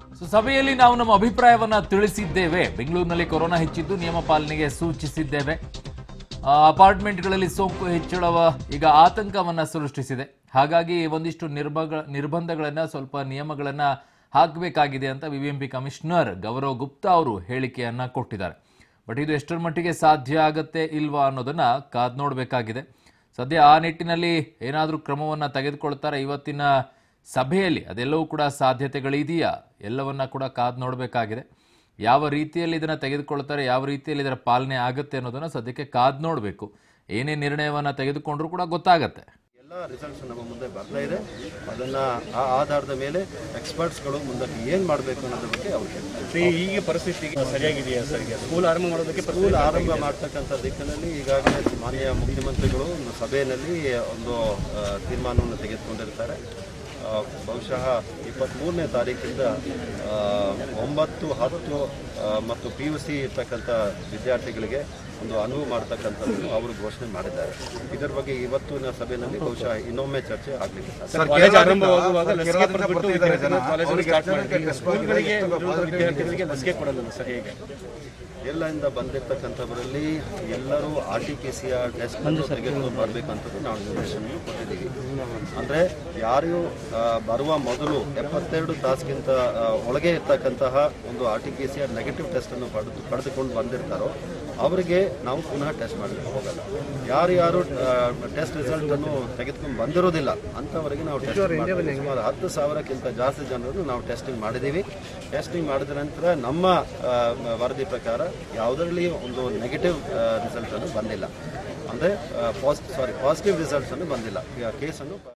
so ಸಭೆಯಲ್ಲಿ ನಾವು ನಮ್ಮ ಅಭಿಪ್ರಾಯವನ್ನ ತಿಳಿಸಿದ್ದೇವೆ ಬೆಂಗಳೂರಿನಲ್ಲಿ ಕೊರೋನಾ ಹೆಚ್ಚಿದ್ದು ನಿಯಮ ಪಾಲನೆಗೆ ಸೂಚಿಸಿದ್ದೇವೆ ಆ, ಅಪಾರ್ಟ್ಮೆಂಟ್ಗಳಲ್ಲಿ ಸೋಂಕು ಹೆಚ್ಚಳವ ಈಗ ಆತಂಕವನ್ನ ಸೃಷ್ಟಿಸಿದೆ ಹಾಗಾಗಿ ಒಂದಿಷ್ಟು ನಿರ್ಬಗ ನಿರ್ಬಂಧಗಳನ್ನ ಸ್ವಲ್ಪ ನಿಯಮಗಳನ್ನ ಹಾಕಬೇಕಾಗಿದೆ ಅಂತ ವಿವಿಎಂಪಿ ಕಮಿಷನರ್ ಗೌರವ್ ಗುಪ್ತಾ ಅವರು ಹೇಳಿಕೆಯನ್ನ ಕೊಟ್ಟಿದ್ದಾರೆ ಬಟ್ ಇದು ಎಷ್ಟರ ಮಟ್ಟಿಗೆ ಸಾಧ್ಯ ಆಗತ್ತೆ ಇಲ್ವಾ ಅನ್ನೋದನ್ನ ಕಾದ್ ನೋಡಬೇಕಾಗಿದೆ ಸದ್ಯ ಆ ನಿಟ್ಟಿನಲ್ಲಿ ಏನಾದರೂ ಕ್ರಮವನ್ನ ತೆಗೆದುಕೊಳ್ತಾರೆ ಇವತ್ತಿನ ಸಭೆಯಲ್ಲಿ ಅದೆಲ್ಲವೂ ಕೂಡ ಸಾಧ್ಯತೆಗಳಿದೆಯಾ ಎಲ್ಲವನ್ನ ಕೂಡ ಕಾದ್ ನೋಡಬೇಕಾಗಿದೆ ಯಾವ ರೀತಿಯಲ್ಲಿ ಇದನ್ನ ತೆಗೆದುಕೊಳ್ತಾರೆ ಯಾವ ರೀತಿಯಲ್ಲಿ ಇದರ ಪಾಲನೆ ಆಗುತ್ತೆ ಅನ್ನೋದನ್ನ ಸದ್ಯಕ್ಕೆ ಕಾದ್ ನೋಡಬೇಕು ಏನೇ ನಿರ್ಣಯವನ್ನ ತೆಗೆದುಕೊಂಡ್ರೂ ಕೂಡ ಗೊತ್ತಾಗತ್ತೆ ಎಲ್ಲ ರಿಸಲ್ಟ್ಸ್ ನಮ್ಮ ಮುಂದೆ ಬರ್ತಾ ಇದೆ ಅದನ್ನ ಆ ಆಧಾರದ ಮೇಲೆ ಎಕ್ಸ್ಪರ್ಟ್ಸ್ಗಳು ಮುಂದಕ್ಕೆ ಏನು ಮಾಡಬೇಕು ಅನ್ನೋದ್ರ ಬಗ್ಗೆ ಅವ್ರು ಹೇಳ್ತಾರೆ ಈ- ಈಗ ಪರಿಸ್ಥಿತಿ ಸರಿಯಾಗಿದೆಯಾ ಸರ್ ಈಗ ಸ್ಕೂಲ್ ಆರಂಭ ಮಾಡೋದಕ್ಕೆ ಸ್ಕೂಲ್ ಆರಂಭ ಮಾಡ್ತಕ್ಕಂಥ ದಿಕ್ಕಿನಲ್ಲಿ ಈಗಾಗಲೇ ಮಾನ್ಯ ಮುಖ್ಯಮಂತ್ರಿಗಳು ಒಂದು ಸಭೆಯಲ್ಲಿ ಒಂದು ಆ, ತೀರ್ಮಾನವನ್ನು ತೆಗೆದುಕೊಂಡಿರ್ತಾರೆ ಆ, ಬಹುಶಃ ಇಪ್ಪತ್ತ್ಮೂರನೇ ತಾರೀಕಿಂದ ಆ, ಒಂಬತ್ತು ಹತ್ತು ಆ, ಮತ್ತು ಪಿ ಯು ಸಿ ಇರ್ತಕ್ಕಂಥ ವಿದ್ಯಾರ್ಥಿಗಳಿಗೆ ಒಂದು ಅನುವು ಮಾಡ್ತಕ್ಕಂಥದ್ದನ್ನು ಅವರು ಘೋಷಣೆ ಮಾಡಿದ್ದಾರೆ ಇದರ ಬಗ್ಗೆ ಇವತ್ತಿನ ಸಭೆಯಲ್ಲಿ ಬಹುಶಃ ಇನ್ನೊಮ್ಮೆ ಚರ್ಚೆ ಆಗಲಿಕ್ಕೆ ಸಾಧ್ಯ ಕಾಲೇಜ್ ಆರಂಭವಾಗುವಾಗ ಲಸಿಕೆ ಪಡೆದ್ಬಿಟ್ಟು ವಿದ್ಯಾರ್ಥಿಗಳು ಕಾಲೇಜನ್ನು ಸ್ಟಾರ್ಟ್ ಮಾಡಿದ್ರು ಸ್ಕೂಲ್ಗಳಿಗೆ ಇರುವ ವಿದ್ಯಾರ್ಥಿಗಳಿಗೆ ಲಸಿಕೆ ಕೊಡಲ್ಲ ಸರ್ ಹೇಗೆ ಎಲ್ಲರಿಂದ ಬಂದಿರತಕ್ಕಂಥವರಲ್ಲಿ ಎಲ್ಲರೂ R T P C R test ತೆಗೆದುಕೊಂಡು ಬರಬೇಕಂತದ್ದು ನಾವು ನಿರ್ದೇಶನ ಕೊಟ್ಟಿದ್ದೀವಿ ಅಂದರೆ ಯಾರು ಆ, ಬರುವ ಮೊದಲು ಎಪ್ಪತ್ತೆರಡು ತಾಸಿಗಿಂತ ಆ, ಒಳಗೆ ಇರ್ತಕ್ಕಂತಹ ಒಂದು R T P C R negative ಟೆಸ್ಟನ್ನು ಪಡೆದು ಪಡೆದುಕೊಂಡು ಬಂದಿರ್ತಾರೋ ಅವರಿಗೆ ನಾವು ಪುನಃ ಟೆಸ್ಟ್ ಮಾಡಲಿಕ್ಕೆ ಹೋಗಲ್ಲ ಯಾರ್ಯಾರು ಟೆಸ್ಟ್ ರಿಸಲ್ಟನ್ನು ತೆಗೆದುಕೊಂಡು ಬಂದಿರೋದಿಲ್ಲ ಅಂಥವರಿಗೆ ನಾವು ಟೆಸ್ಟ್ ಮಾಡ್ತೀವಿ ಸುಮಾರು ಹತ್ತು ಸಾವಿರಕ್ಕಿಂತ ಜಾಸ್ತಿ ಜನರನ್ನು ನಾವು ಟೆಸ್ಟಿಂಗ್ ಮಾಡಿದ್ದೀವಿ ಟೆಸ್ಟಿಂಗ್ ಮಾಡಿದ ನಂತರ ನಮ್ಮ ಆ, ವರದಿ ಪ್ರಕಾರ ಯಾವುದರಲ್ಲಿ ಒಂದು ನೆಗೆಟಿವ್ ರಿಸಲ್ಟನ್ನು ಬಂದಿಲ್ಲ ಅಂದರೆ ಪಾಸ್ ಸಾರಿ ಪಾಸಿಟಿವ್ ರಿಸಲ್ಟ್ಸನ್ನು ಬಂದಿಲ್ಲ ಈಗ ಕೇಸನ್ನು